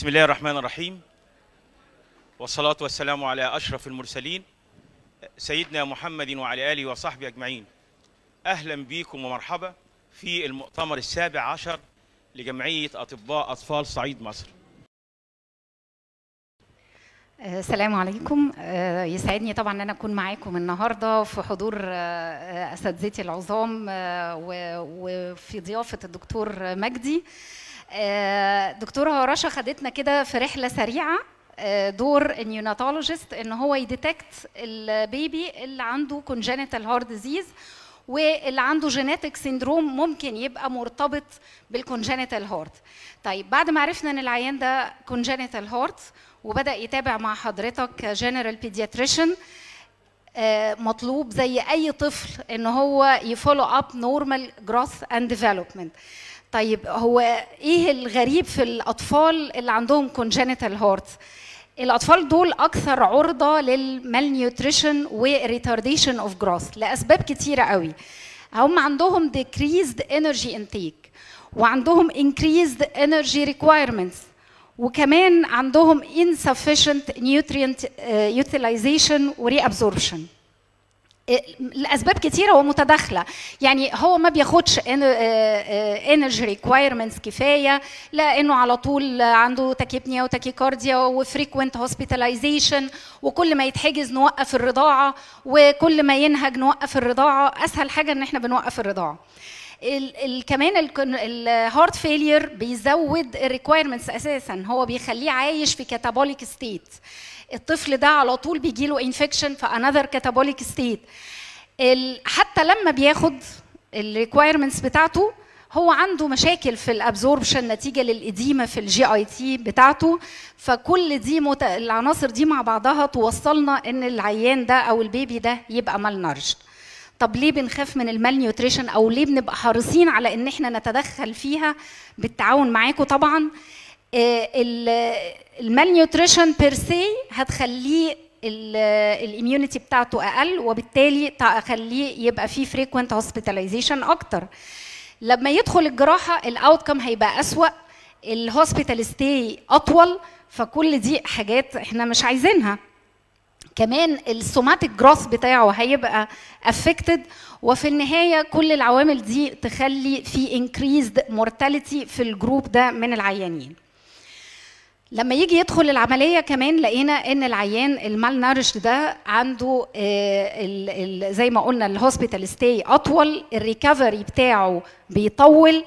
بسم الله الرحمن الرحيم والصلاة والسلام على أشرف المرسلين سيدنا محمد وعلى آله وصحبه أجمعين أهلا بكم ومرحبا في المؤتمر السابع عشر لجمعية أطباء أطفال صعيد مصر السلام عليكم آه، يسعدني طبعا ان انا اكون معاكم النهارده في حضور آه، اساتذتي العظام آه، و- وفي ضيافه الدكتور مجدي آه، دكتوره رشا خدتنا كده في رحله سريعه آه، دور النيوناتولوجيست ان هو يديتكت البيبي اللي عنده كونجنتال هارت ديزيز واللي عنده جينيتك سيندروم ممكن يبقى مرتبط بالكونجنتال هارت طيب بعد ما عرفنا ان العيان ده كونجنتال هارت وبدا يتابع مع حضرتك جنرال بيدياتريشن مطلوب زي اي طفل ان هو يفولو اب نورمال جروث اند ديفلوبمنت طيب هو ايه الغريب في الاطفال اللي عندهم كونجنتال هارت الاطفال دول اكثر عرضه للمالنيوتريشن وريتارديشن اوف جروث لاسباب كتيره قوي هم عندهم decreased energy intake وعندهم increased energy requirements وكمان عندهم insufficient nutrient uh, utilization وريابزوربشن الاسباب كتيره ومتداخله يعني هو ما بياخدش انرجي ريكوايرمنتس كفايه لانه على طول عنده تاكيبنيا وتاكيكارديا وفريكوينت هوسبيتاليزيشن وكل ما يتحجز نوقف الرضاعه وكل ما ينهج نوقف الرضاعه اسهل حاجه ان احنا بنوقف الرضاعه ال ال كمان الهارت فيلير بيزود الريكوايرمنتس اساسا هو بيخليه عايش في كاتابوليك ستيت الطفل ده على طول بيجي له انفكشن في انذر كاتابوليك ستيت حتى لما بياخد الريكوايرمنتس بتاعته هو عنده مشاكل في الابزوربشن نتيجه للاديمه في الجي اي تي بتاعته فكل دي مت... العناصر دي مع بعضها توصلنا ان العيان ده او البيبي ده يبقى مال نارجد طب ليه بنخاف من المال نيوتريشن او ليه بنبقى حريصين على ان احنا نتدخل فيها بالتعاون معاكم طبعا المال نيوتريشن بير سي هتخليه الاميونيتي بتاعته اقل وبالتالي تخليه يبقى فيه فريكوينت هوسبيتاليزيشن اكتر لما يدخل الجراحه الاوتكم هيبقى اسوا الهوسبيتال ستي اطول فكل دي حاجات احنا مش عايزينها كمان السوماتيك جروث بتاعه هيبقى افكتد وفي النهايه كل العوامل دي تخلي في انكريزد مورتاليتي في الجروب ده من العيانين لما يجي يدخل العمليه كمان لقينا ان العيان المال نارش ده عنده ال ال زي ما قلنا الهوسبيتال ستي اطول الريكفري بتاعه بيطول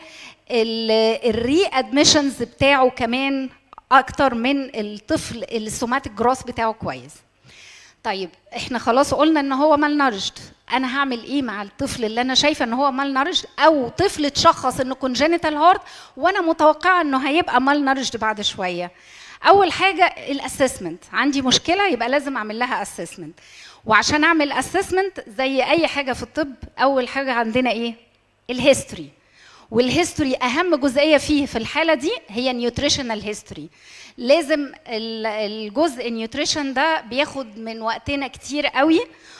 الري ادميشنز بتاعه كمان اكتر من الطفل السوماتيك جروث بتاعه كويس طيب احنا خلاص قلنا ان هو مال نارجد انا هعمل ايه مع الطفل اللي انا شايفه ان هو مال نارجد او طفل اتشخص انه كونجنتال هارت وانا متوقعه انه هيبقى مال نارجد بعد شويه اول حاجه الاسسمنت عندي مشكله يبقى لازم اعمل لها اسسمنت وعشان اعمل اسسمنت زي اي حاجه في الطب اول حاجه عندنا ايه الهيستوري والهيستوري اهم جزئيه فيه في الحاله دي هي نيوتريشنال هيستوري لازم الجزء النيوتريشن ده بياخد من وقتنا كتير قوي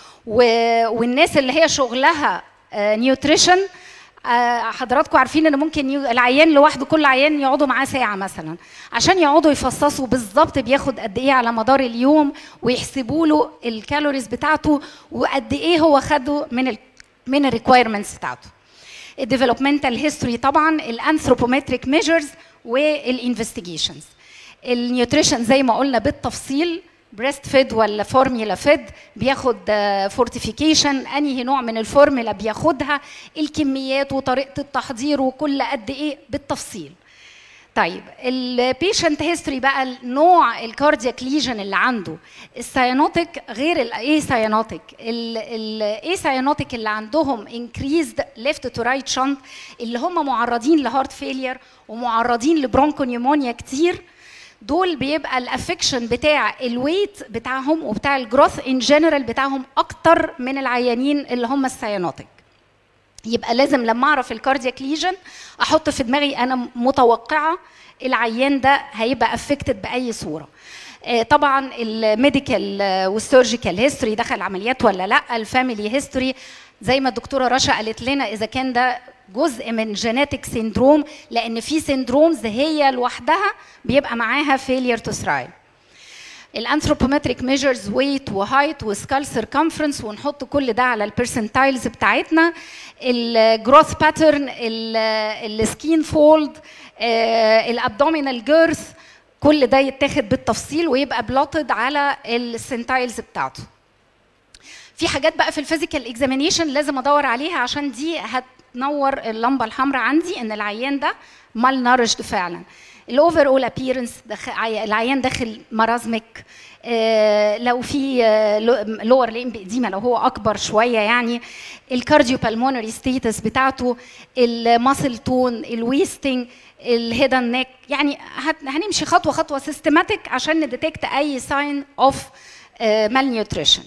والناس اللي هي شغلها نيوتريشن حضراتكم عارفين ان ممكن العيان لوحده كل عيان يقعدوا معاه ساعه مثلا عشان يقعدوا يفصصوا بالظبط بياخد قد ايه على مدار اليوم ويحسبوا له الكالوريز بتاعته وقد ايه هو خده من ال من الريكوايرمنتس بتاعته الديفلوبمنتال هيستوري طبعا الانثروبومتريك ميجرز والانفستيجيشنز النيوتريشن زي ما قلنا بالتفصيل بريست فيد ولا فورميلا فيد بياخد فورتيفيكيشن انهي نوع من الفورميلا بياخدها الكميات وطريقه التحضير وكل قد ايه بالتفصيل طيب البيشنت هيستوري بقى نوع الكاردياك ليجن اللي عنده السيانوتيك غير الاي سيانوتيك الاي سيانوتيك اللي عندهم انكريزد ليفت تو رايت شنت اللي هم معرضين لهارت فيلير ومعرضين لبرونكونيومونيا كتير دول بيبقى الافكشن بتاع الويت بتاعهم وبتاع الجروث ان جنرال بتاعهم اكتر من العيانين اللي هم السيانوتيك يبقى لازم لما اعرف الكاردياك ليجن احط في دماغي انا متوقعه العيان ده هيبقى افكتد باي صوره طبعا الميديكال والسيرجيكال هيستوري دخل عمليات ولا لا الفاميلي هيستوري زي ما الدكتوره رشا قالت لنا اذا كان ده جزء من جينيتك سيندروم لان في سيندرومز هي لوحدها بيبقى معاها فيلير تو ثرايف الانثروبومتريك ميجرز ويت وهايت وسكال سيركمفرنس ونحط كل ده على البرسنتايلز بتاعتنا الجروث باترن السكين فولد الابدومينال جيرث كل ده يتاخد بالتفصيل ويبقى بلوتد على السنتايلز بتاعته في حاجات بقى في الفيزيكال اكزامينيشن لازم ادور عليها عشان دي هتنور اللمبه الحمراء عندي ان العيان ده مال نارشد فعلا الاوفر اول ابييرنس العيان داخل مرازمك آه لو في لور ليم اديما لو هو اكبر شويه يعني الكارديو بالمونري ستيتس بتاعته الماسل تون الويستنج الهيدن نيك يعني هنمشي خطوه خطوه سيستماتيك عشان نديتكت اي ساين اوف مال نيوتريشن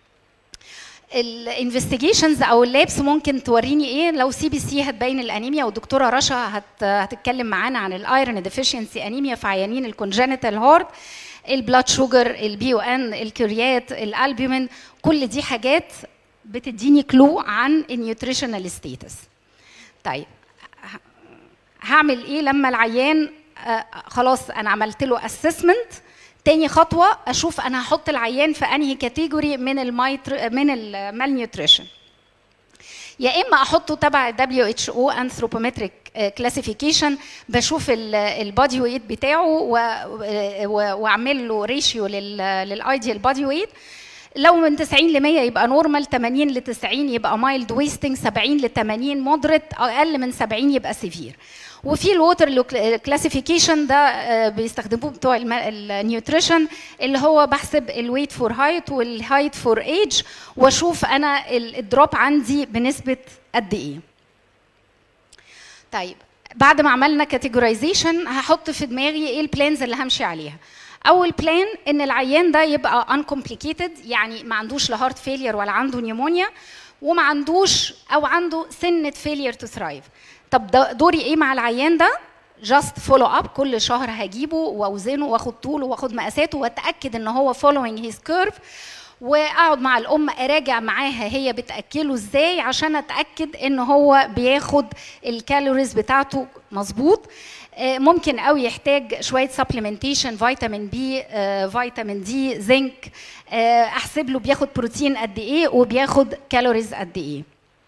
الانفستيجيشنز او اللابس ممكن توريني ايه لو سي بي سي هتبين الانيميا والدكتوره رشا هت هتتكلم معانا عن الايرون ديفيشنسي انيميا في عيانين الكونجنتال هارت البلاد شوجر البي او ان الكريات الالبومين كل دي حاجات بتديني كلو عن النيوتريشنال ستيتس طيب هعمل ايه لما العيان آه خلاص انا عملت له اسسمنت تاني خطوه اشوف انا هحط العيان في انهي كاتيجوري من المايتر من المال نيوتريشن يا اما احطه تبع دبليو اتش او انثروبومتريك كلاسيفيكيشن بشوف البادي ويت بتاعه واعمل له ريشيو للايديال بادي ويت لو من 90 ل 100 يبقى نورمال 80 ل 90 يبقى مايلد ويستنج 70 ل 80 مودريت اقل من 70 يبقى سيفير وفي الووتر كلاسيفيكيشن ده بيستخدموه بتوع النيوتريشن اللي هو بحسب الويت فور هايت والهايت فور ايج واشوف انا الدروب عندي بنسبه قد ايه طيب بعد ما عملنا كاتيجورايزيشن هحط في دماغي ايه البلانز اللي همشي عليها اول بلان ان العيان ده يبقى uncomplicated يعني ما عندوش لا هارت فيلير ولا عنده نيمونيا وما عندوش او عنده سنه فيلير تو ثرايف طب دوري ايه مع العيان ده جاست فولو اب كل شهر هجيبه واوزنه واخد طوله واخد مقاساته واتاكد ان هو فولوينج هيز كيرف واقعد مع الام اراجع معاها هي بتاكله ازاي عشان اتاكد ان هو بياخد الكالوريز بتاعته مظبوط ممكن قوي يحتاج شويه سبلمنتيشن فيتامين بي فيتامين دي زنك احسب له بياخد بروتين قد ايه وبياخد كالوريز قد ايه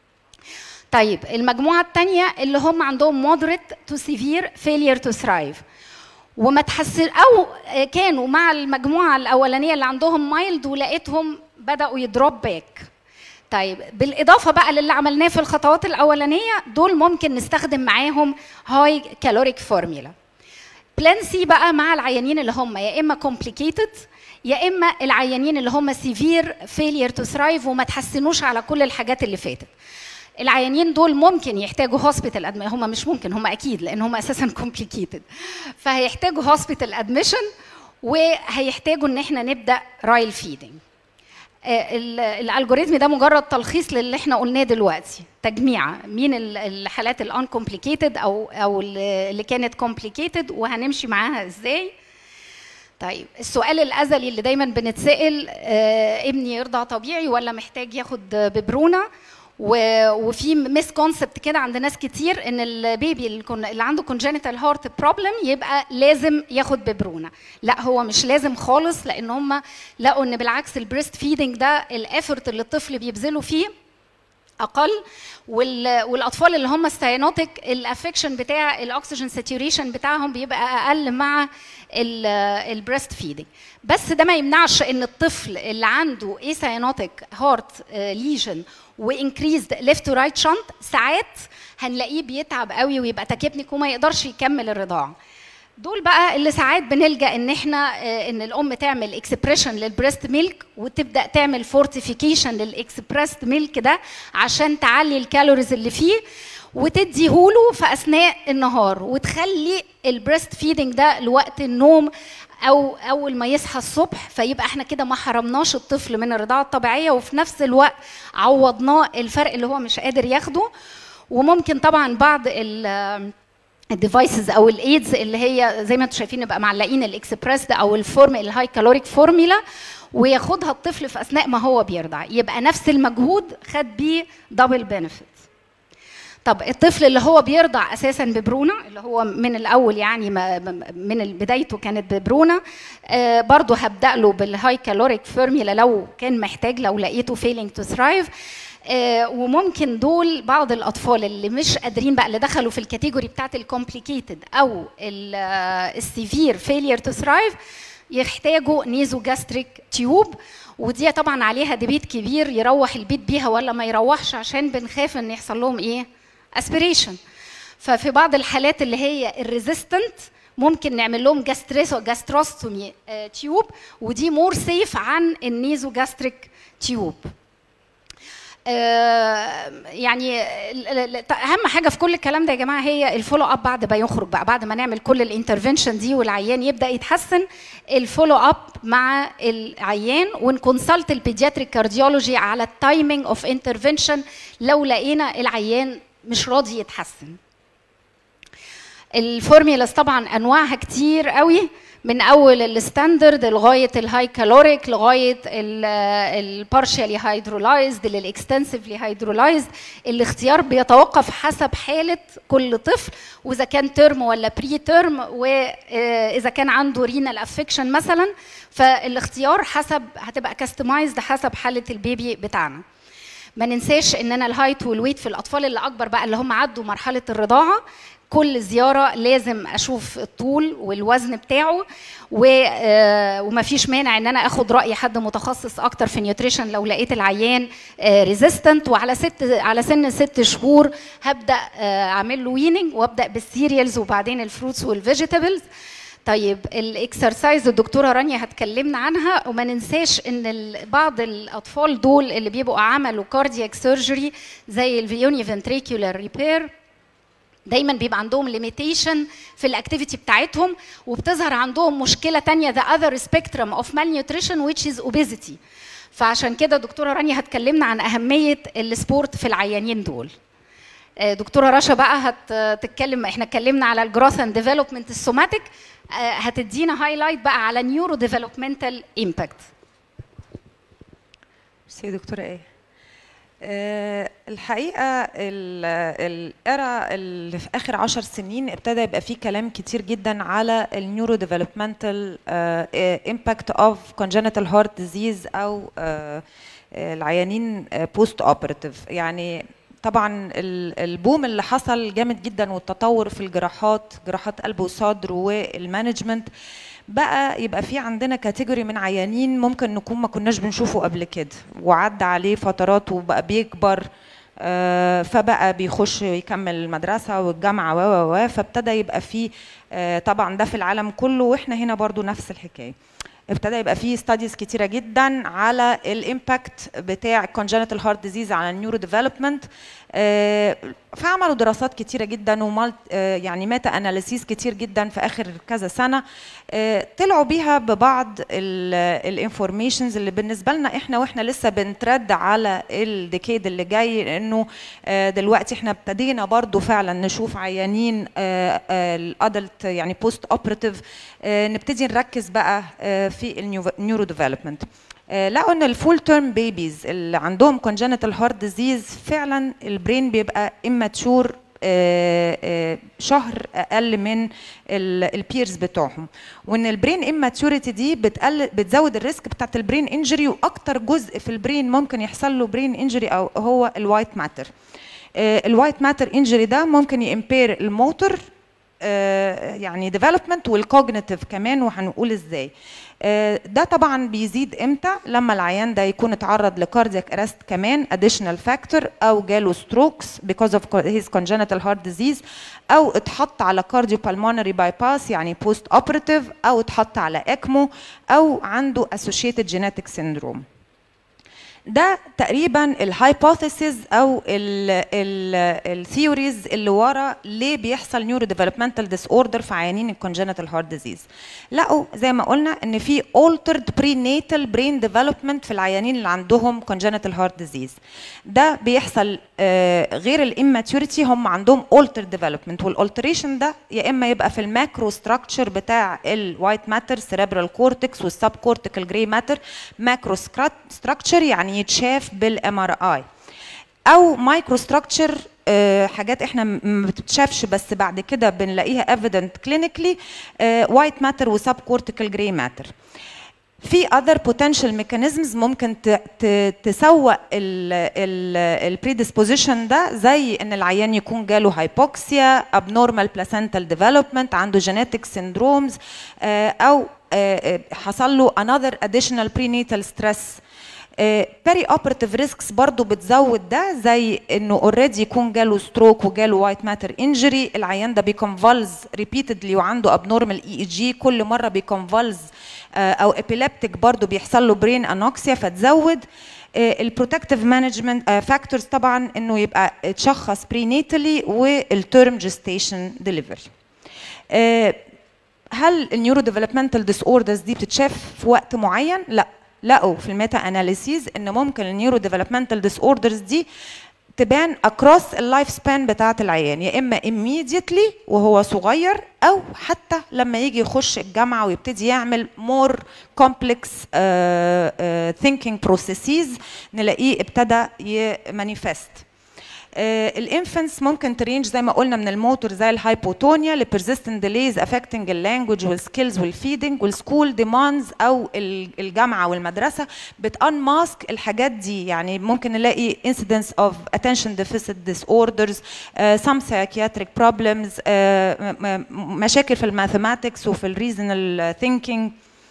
طيب المجموعه الثانيه اللي هم عندهم مودريت تو سيفير فيلير تو ثرايف وما تحسن او كانوا مع المجموعه الاولانيه اللي عندهم مايلد ولقيتهم بداوا يدروب باك طيب بالاضافه بقى للي عملناه في الخطوات الاولانيه دول ممكن نستخدم معاهم هاي كالوريك فورميلا بلان سي بقى مع العيانين اللي هم يا اما كومبليكيتد يا اما العيانين اللي هم سيفير فيلير تو ثرايف وما تحسنوش على كل الحاجات اللي فاتت العيانين دول ممكن يحتاجوا هوسبيتال ادميشن هم مش ممكن هم اكيد لان هم اساسا كومبليكيتد فهيحتاجوا هوسبيتال ادميشن وهيحتاجوا ان احنا نبدا رايل فيدنج الالجوريزم ده مجرد تلخيص للي احنا قلناه دلوقتي تجميع مين الحالات الان كومبليكيتد او او اللي كانت كومبليكيتد وهنمشي معاها ازاي طيب السؤال الازلي اللي دايما بنتسال آه ابني يرضع طبيعي ولا محتاج ياخد ببرونه وفي ميس كونسبت كده عند ناس كتير ان البيبي اللي عنده كونجنتال هارت بروبلم يبقى لازم ياخد ببرونه لا هو مش لازم خالص لان هم لقوا ان بالعكس البريست فيدنج ده الافورت اللي الطفل بيبذله فيه اقل والاطفال اللي هم السيانوتيك الافكشن بتاع الاكسجين ساتوريشن بتاعهم بيبقى اقل مع البريست فيدنج بس ده ما يمنعش ان الطفل اللي عنده اي سيانوتيك هارت ليجن وانكريزد ليفت تو رايت شنط ساعات هنلاقيه بيتعب قوي ويبقى تكبنك وما يقدرش يكمل الرضاعه دول بقى اللي ساعات بنلجا ان احنا ان الام تعمل اكسبريشن للبريست ميلك وتبدا تعمل فورتيفيكيشن للاكسبريست ميلك ده عشان تعلي الكالوريز اللي فيه وتديهوله في اثناء النهار وتخلي البريست فيدنج ده لوقت النوم او اول ما يصحى الصبح فيبقى احنا كده ما حرمناش الطفل من الرضاعه الطبيعيه وفي نفس الوقت عوضناه الفرق اللي هو مش قادر ياخده وممكن طبعا بعض الديفايسز او الايدز اللي هي زي ما انتم شايفين نبقى معلقين الاكسبريس ده او الفورم الهاي كالوريك فورميلا وياخدها الطفل في اثناء ما هو بيرضع يبقى نفس المجهود خد بيه دبل بنفيت طب الطفل اللي هو بيرضع اساسا ببرونه اللي هو من الاول يعني ما من بدايته كانت ببرونه آه برضه هبدا له بالهاي كالوريك فورميلا لو كان محتاج لو لقيته فيلينج تو ثرايف آه وممكن دول بعض الاطفال اللي مش قادرين بقى اللي دخلوا في الكاتيجوري بتاعت الكومبليكيتد او السيفير فيلير تو ثرايف يحتاجوا نيزو جاستريك تيوب ودي طبعا عليها ديبيت كبير يروح البيت بيها ولا ما يروحش عشان بنخاف ان يحصل لهم ايه اسبريشن ففي بعض الحالات اللي هي الريزيستنت ممكن نعمل لهم جاستريسو جاستروستومي تيوب ودي مور سيف عن النيزو جاستريك تيوب يعني اهم حاجه في كل الكلام ده يا جماعه هي الفولو اب بعد ما يخرج بقى بعد ما نعمل كل الانترفنشن دي والعيان يبدا يتحسن الفولو اب مع العيان ونكونسلت البيدياتريك كارديولوجي على التايمينج اوف انترفنشن لو لقينا العيان مش راضي يتحسن الفورميلاز طبعا انواعها كتير قوي من اول الستاندرد لغايه الهاي كالوريك لغايه البارشالي هيدرولايزد للاكستنسفلي هيدرولايزد الاختيار بيتوقف حسب حاله كل طفل واذا كان ترم ولا بري ترم واذا كان عنده رينال افكشن مثلا فالاختيار حسب هتبقى كاستمايزد حسب حاله البيبي بتاعنا ما ننساش ان انا الهايت والويت في الاطفال اللي اكبر بقى اللي هم عدوا مرحله الرضاعه كل زياره لازم اشوف الطول والوزن بتاعه وما فيش مانع ان انا اخد راي حد متخصص اكتر في نيوتريشن لو لقيت العيان ريزيستنت وعلى ست على سن ست شهور هبدا اعمل له ويننج وابدا بالسيريالز وبعدين الفروتس والفيجيتابلز طيب الاكسرسايز الدكتوره رانيا هتكلمنا عنها وما ننساش ان بعض الاطفال دول اللي بيبقوا عملوا كاردياك سيرجري زي الفيوني فنتريكولار ريبير دايما بيبقى عندهم ليميتيشن في الاكتيفيتي بتاعتهم وبتظهر عندهم مشكله تانية the other spectrum of malnutrition which is obesity فعشان كده دكتوره رانيا هتكلمنا عن اهميه السبورت في العيانين دول دكتوره رشا بقى هتتكلم احنا اتكلمنا على الجروث اند ديفلوبمنت السوماتيك هتدينا هايلايت بقى على نيورو ديفلوبمنتال امباكت ميرسي دكتوره ايه أه الحقيقه الارا اللي في اخر عشر سنين ابتدى يبقى فيه كلام كتير جدا على النيورو ديفلوبمنتال امباكت اوف كونجنتال هارت ديزيز او أه العيانين بوست اوبراتيف يعني طبعا البوم اللي حصل جامد جدا والتطور في الجراحات جراحات قلب وصدر والمانجمنت بقى يبقى في عندنا كاتيجوري من عيانين ممكن نكون ما كناش بنشوفه قبل كده وعدى عليه فترات وبقى بيكبر آه فبقى بيخش يكمل المدرسة والجامعة و و فابتدى يبقى في آه طبعا ده في العالم كله واحنا هنا برضو نفس الحكاية ابتدى يبقى فيه ستاديز كتيره جدا على الامباكت بتاع congenital heart disease على النيورو ديفلوبمنت فعملوا دراسات كتيره جدا ومالت يعني ميتا اناليسيس كتير جدا في اخر كذا سنه طلعوا بيها ببعض الانفورميشنز اللي بالنسبه لنا احنا واحنا لسه بنترد على الديكيد اللي جاي لانه دلوقتي احنا ابتدينا برضو فعلا نشوف عيانين الادلت يعني بوست اوبراتيف نبتدي نركز بقى في النيورو ديفلوبمنت لقوا ان الفول تيرم بيبيز اللي عندهم congenital heart disease فعلا البرين بيبقى immature شهر اقل من البيرز بتوعهم وان البرين immaturity دي بتقل بتزود الريسك بتاعت البرين انجري واكتر جزء في البرين ممكن يحصل له برين انجري او هو الوايت ماتر الوايت ماتر انجري ده ممكن يمبير الموتور يعني ديفلوبمنت والكوجنيتيف كمان وهنقول ازاي ده طبعا بيزيد امتى لما العيان ده يكون اتعرض لكاردياك ارست كمان اديشنال فاكتور او جاله ستروكس because of his congenital heart disease او اتحط على كارديو بالمونري باي باس يعني بوست اوبراتيف او اتحط على اكمو او عنده associated genetic syndrome ده تقريبا الهايبوثيسز او الثيوريز اللي ورا ليه بيحصل نيورو ديفلوبمنتال ديس اوردر في عيانين الكونجنتال هارت ديزيز لقوا زي ما قلنا ان في altered prenatal brain development في العيانين اللي عندهم congenital heart disease ده بيحصل آه غير الاماتوريتي هم عندهم altered development والالتريشن ده يا اما يبقى في الماكرو ستراكشر بتاع الوايت ماتر سيريبرال كورتكس والسب كورتيكال جراي ماتر ماكرو ستراكشر يعني يتشاف بالام ار اي او مايكرو ستراكشر آه، حاجات احنا م- ما بتتشافش بس بعد كده بنلاقيها evident clinically وايت ماتر وسب كورتيكال جراي ماتر في other potential mechanisms ممكن ت- ت- تسوق ال predisposition ده زي ان العيان يكون جاله hypoxia abnormal placental development عنده genetic syndromes آه، او آه، آه، حصل له another additional prenatal stress بيري اوبراتيف ريسكس برضو بتزود ده زي انه اوريدي يكون جاله ستروك وجاله وايت ماتر انجري العيان ده بيكونفولز ريبيتدلي وعنده ابنورمال اي اي جي كل مره بيكونفولز او ابيليبتيك برضو بيحصل له برين انوكسيا فتزود البروتكتيف مانجمنت فاكتورز طبعا انه يبقى اتشخص برينيتالي والتيرم جيستيشن ديليفري هل النيورو ديفلوبمنتال ديس اوردرز دي بتتشاف في وقت معين؟ لا لقوا في الميتا اناليسيز ان ممكن النيورو ديفلوبمنتال ديس اوردرز دي تبان اكروس اللايف سبان بتاعه العيان يا اما immediately وهو صغير او حتى لما يجي يخش الجامعه ويبتدي يعمل مور كومبلكس ثينكينج بروسيسز نلاقيه ابتدى يمانيفست الانفنتس ممكن ترينج زي ما قلنا من الموتور زي الهايبوتونيا لبرزيستنت ديليز افكتنج اللانجوج والسكيلز والفيدنج والسكول ديماندز او ال- الجامعه والمدرسه بتانماسك الحاجات دي يعني ممكن نلاقي incidence of attention deficit disorders uh, some psychiatric problems uh, م- م- مشاكل في الماثematics وفي الريزونال ثينكينج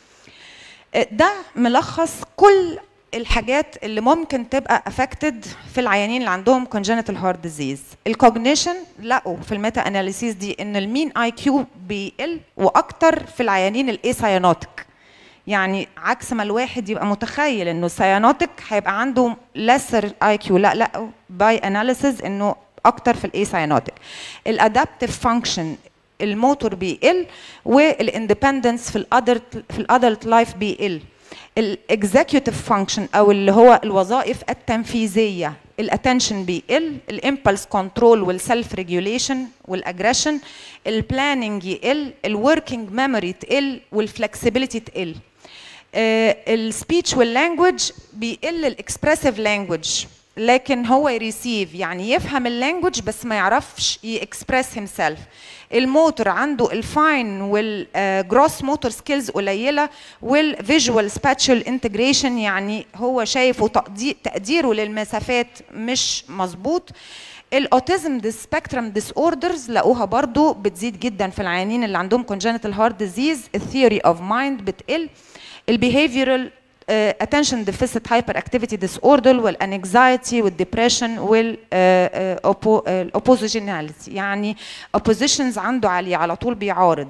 ده ملخص كل الحاجات اللي ممكن تبقى افكتد في العيانين اللي عندهم congenital heart disease الكوجنيشن لقوا في الميتا اناليسيس دي ان المين اي كيو بيقل واكتر في العيانين الايسايانوتيك يعني عكس ما الواحد يبقى متخيل انه السيانوتيك هيبقى عنده lesser اي كيو لا لا باي اناليسيز انه اكتر في الايسايانوتيك الادابتيف فانكشن الموتور بيقل والاندبندنس في الادلت في الادلت لايف بيقل الاكزيكيوتيف فانكشن او اللي هو الوظائف التنفيذيه الاتنشن بيقل الامبلس كنترول والسيلف ريجوليشن والاجريشن البلاننج يقل الوركينج ميموري تقل والفلكسبيليتي تقل السبيتش واللانجوج بيقل الاكسبرسيف لانجوج لكن هو يريسيف يعني يفهم اللانجوج بس ما يعرفش يكسبرس هيم سيلف الموتور عنده الفاين والجروس موتور سكيلز قليله والفيجوال سباتشال انتجريشن يعني هو شايف وتقدير تقديره للمسافات مش مظبوط الاوتيزم دي سبيكترم ديس اوردرز لقوها برضو بتزيد جدا في العيانين اللي عندهم congenital heart disease الثيوري اوف مايند بتقل البيهيفيرال attention deficit hyperactivity disorder والانكزايتي والديبريشن والاوبوزيشناليتي يعني oppositions عنده عاليه على طول بيعارض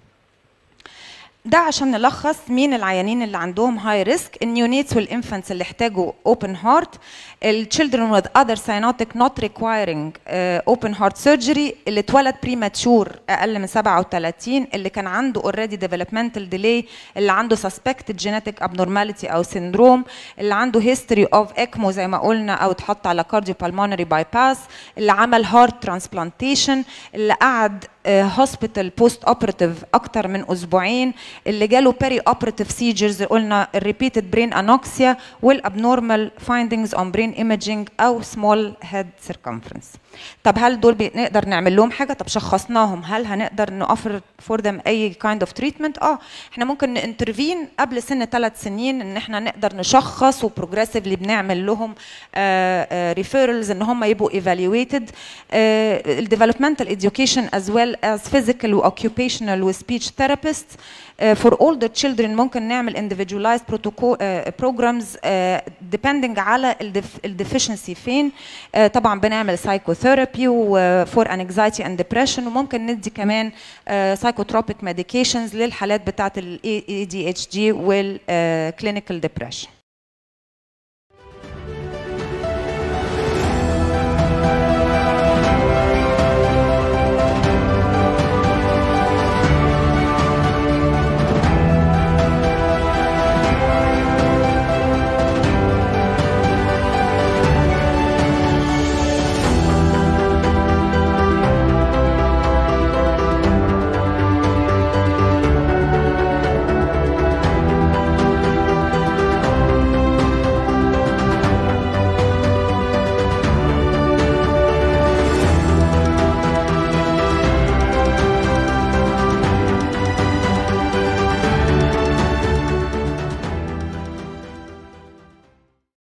ده عشان نلخص مين العيانين اللي عندهم هاي ريسك النيونيتس والانفانتس اللي احتاجوا اوبن هارت الchildren with other cyanotic not requiring uh, open heart surgery اللي اتولد premature اقل من 37 اللي كان عنده already developmental delay اللي عنده suspected genetic abnormality او syndrome اللي عنده history of ECMO زي ما قلنا او اتحط على cardiopulmonary bypass اللي عمل heart transplantation اللي قعد هوسبيتال بوست اوبراتيف اكتر من اسبوعين اللي جاله بيري اوبراتيف سيجرز قلنا الريبيتد برين انوكسيا والابنورمال فايندينجز اون برين ايمجينج او سمول هيد سيركمفرنس طب هل دول نقدر نعمل لهم حاجه طب شخصناهم هل هنقدر نوفر فور ذم اي كايند اوف تريتمنت اه احنا ممكن نانترفين قبل سن ثلاث سنين ان احنا نقدر نشخص وبروجريسively بنعمل لهم ريفيرلز ان هم يبقوا ايفالويتد الديفلوبمنتال education as well as physical و occupational و speech therapists uh, for all the children ممكن نعمل individualized protocol uh, programs uh, depending على الديفيشنسي فين uh, طبعا بنعمل psychotherapy و for anxiety and depression وممكن ندي كمان uh, psychotropic medications للحالات بتاعت ال ADHD وال uh, clinical depression